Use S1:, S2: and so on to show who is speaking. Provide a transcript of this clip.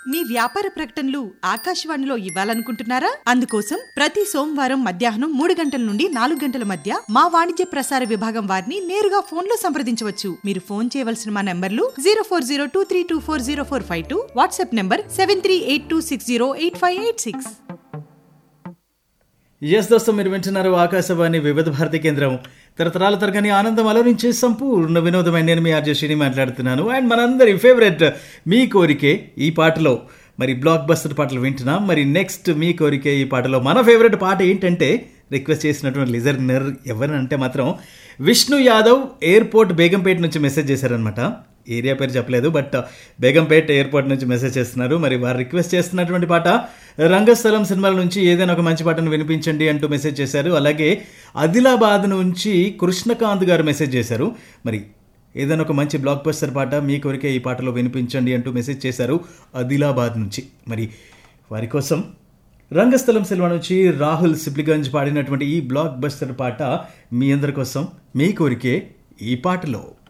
S1: మీ వ్యాపార ప్రకటనలు ఆకాశవాణిలో ఇవ్వాలనుకుంటున్నారా అందుకోసం ప్రతి సోమవారం మధ్యాహ్నం మూడు గంటల నుండి నాలుగు గంటల మధ్య మా వాణిజ్య ప్రసార విభాగం వారిని నేరుగా ఫోన్ లో సంప్రదించవచ్చు మీరు ఫోన్ చేయవలసిన మా నంబర్లు zero four zero two three two four zero four five two WhatsApp number seven three eight two six zero eight five eight six
S2: ఎస్ దోస్తం మీరు వింటున్నారు ఆకాశవాణి వివిధ భారతి కేంద్రం తరతరాల తరగని ఆనందం అలరించి సంపూర్ణ వినోదమైన నేను మీ ఆర్జశ్రీని మాట్లాడుతున్నాను అండ్ మనందరి ఫేవరెట్ మీ కోరికే ఈ పాటలో మరి బ్లాక్ బస్టర్ పాటలు వింటున్నాం మరి నెక్స్ట్ మీ కోరికే ఈ పాటలో మన ఫేవరెట్ పాట ఏంటంటే రిక్వెస్ట్ చేసినటువంటి లిజర్నర్ ఎవరంటే మాత్రం విష్ణు యాదవ్ ఎయిర్పోర్ట్ బేగంపేట నుంచి మెసేజ్ చేశారనమాట ఏరియా పేరు చెప్పలేదు బట్ బేగంపేట్ ఎయిర్పోర్ట్ నుంచి మెసేజ్ చేస్తున్నారు మరి వారు రిక్వెస్ట్ చేస్తున్నటువంటి పాట రంగస్థలం సినిమాల నుంచి ఏదైనా ఒక మంచి పాటను వినిపించండి అంటూ మెసేజ్ చేశారు అలాగే ఆదిలాబాద్ నుంచి కృష్ణకాంత్ గారు మెసేజ్ చేశారు మరి ఏదైనా ఒక మంచి బ్లాక్ బస్టర్ పాట మీ కోరికే ఈ పాటలో వినిపించండి అంటూ మెసేజ్ చేశారు ఆదిలాబాద్ నుంచి మరి వారి కోసం రంగస్థలం సినిమా నుంచి రాహుల్ సిబ్లిగంజ్ పాడినటువంటి ఈ బ్లాక్ బస్టర్ పాట మీ అందరి కోసం మీ కోరికే ఈ పాటలో